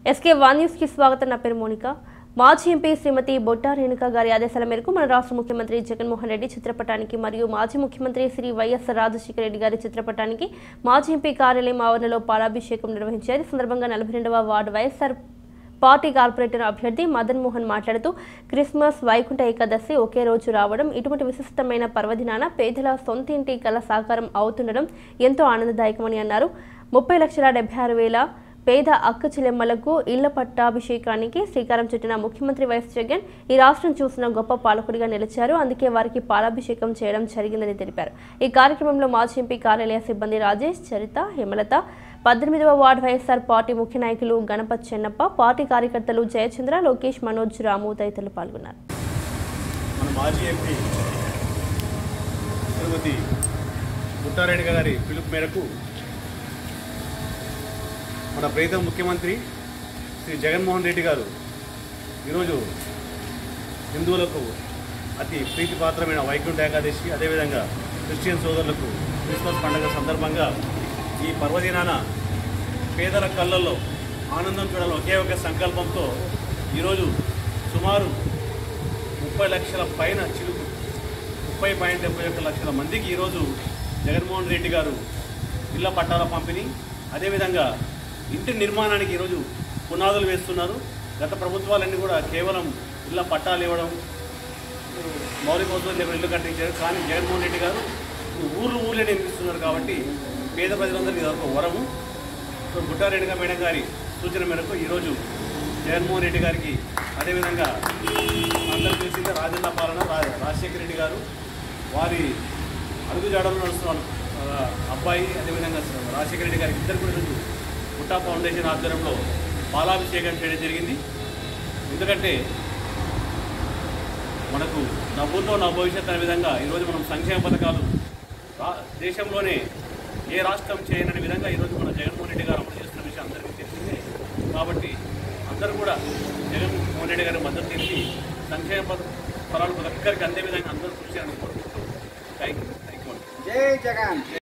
SK one news కి స్వాగతం నా పేరు మోనిక మాజీ ఎంపీ శ్రీమతి బొట్టా రేణుక గారి ఆదేశాల మేరకు మన రాష్ట్ర ముఖ్యమంత్రి జగన్మోహన్ రెడ్డి చిత్రపటానికి మరియు మాజీ ముఖ్యమంత్రి శ్రీ వైఎస్ రాజశేఖర రెడ్డి గారి చిత్రపటానికి మాజీ ఎంపీ కార్యాలయం ఆవరణలో పాలాభిషేకం నిర్వహించారు ఈ సందర్భంగా నలభై రెండవ వార్డు వైఎస్ఆర్ పార్టీ కార్పొరేటర్ అభ్యర్థి మదన్ మోహన్ మాట్లాడుతూ క్రిస్మస్ వైకుంఠ ఏకాదశి ఒకే రోజు రావడం ఇటువంటి విశిష్టమైన పర్వదినాన పేదల సొంత ఇంటి కల సాకారం అవుతుండడం ఎంతో ఆనందదాయకమని అన్నారు ముప్పై లక్షల డెబ్బై ఆరు వేల పేద అక్క చెల్లెమ్మలకు ఇళ్ల పట్టాభిషేకానికి శ్రీకారం చుట్టిన ముఖ్యమంత్రి వైఎస్ జగన్ ఈ రాష్ట్రం చూసిన గొప్ప పాలకుడిగా నిలిచారు అందుకే వారికి పాలాభిషేకం చేయడం జరిగిందని తెలిపారు ఈ కార్యక్రమంలో మాజీ ఎంపీ కార్యాలయ సిబ్బంది రాజేష్ చరిత హేమలత పద్దెనిమిదవ వార్డు వైఎస్ఆర్ పార్టీ ముఖ్య నాయకులు గణపత్ చెన్నప్ప పార్టీ కార్యకర్తలు జయచంద్ర లోకేష్ మనోజ్ రాము తదితరులు పాల్గొన్నారు మన మాజీ ఎంపీ తిరుమతి ముట్టారెడ్డి గారి పిలుపు మేరకు మన ప్రీతం ముఖ్యమంత్రి శ్రీ జగన్మోహన్ రెడ్డి గారు ఈరోజు హిందువులకు అతి ప్రీతిపాత్రమైన వైకుంఠ ఏకాదశి అదేవిధంగా క్రిస్టియన్ సోదరులకు క్రిస్మస్ పండుగ సందర్భంగా ఈ పర్వదినాన పేదల కళ్ళల్లో ఆనందం చూడాలని ఒకే ఒక సంకల్పంతో ఈరోజు సుమారు ముప్పై లక్షల పైన చిలుకు ముప్పై పాయింట్ డెబ్బై ఒక్క లక్షల మందికి ఈరోజు జగన్మోహన్ రెడ్డి గారు ఇళ్ల పట్టాల పంపిణీ అదేవిధంగా ఇంటి నిర్మాణానికి ఈరోజు పునాదులు వేస్తున్నారు గత ప్రభుత్వాలన్నీ కూడా కేవలం ఇళ్ల పట్టాలు ఇవ్వడం మౌలిక వసతులు లేకుండా ఇల్లు కట్టించారు కానీ జగన్మోహన్ రెడ్డి గారు ఊర్లు ఊర్లే నిర్మిస్తున్నారు కాబట్టి పేద ప్రజలందరికీ ఇది ఒక వరము సో బుట్టారెడ్డిగా మేడం గారి సూచన మేరకు ఈరోజు జగన్మోహన్ రెడ్డి గారికి అదేవిధంగా అందరూ తెలిసిందే రాజన్న పాలన రా- రాజశేఖర రెడ్డి గారు వారి అడుగుజాడలో నడుస్తున్న ఆ, అబ్బాయి అదేవిధంగా రాజశేఖర రెడ్డి గారికి ఇద్దరు కూడా ఈరోజు బుట్టా ఫౌండేషన్ ఆధ్వర్యంలో పాలాభిషేకం చేయడం జరిగింది ఎందుకంటే మనకు డబ్బుతో నా భవిష్యత్ అనే విధంగా ఈరోజు మనం సంక్షేమ పథకాలు రా- దేశంలోనే ఏ రాష్ట్రం చేయనని విధంగా ఈరోజు మన జగన్మోహన్ రెడ్డి గారు అమలు చేస్తున్న విషయం అందరికీ తెలిసిందే కాబట్టి అందరూ కూడా జగన్మోహన్ రెడ్డి గారి మద్దతు తెలిసి సంక్షేమ పథ ఫలాలు ప్రతి ఒక్కరికి అందే విధంగా అందరూ కృషి చేయాలని కోరుకుంటూ థ్యాంక్ యూ థ్యాంక్ యూ జై జగన్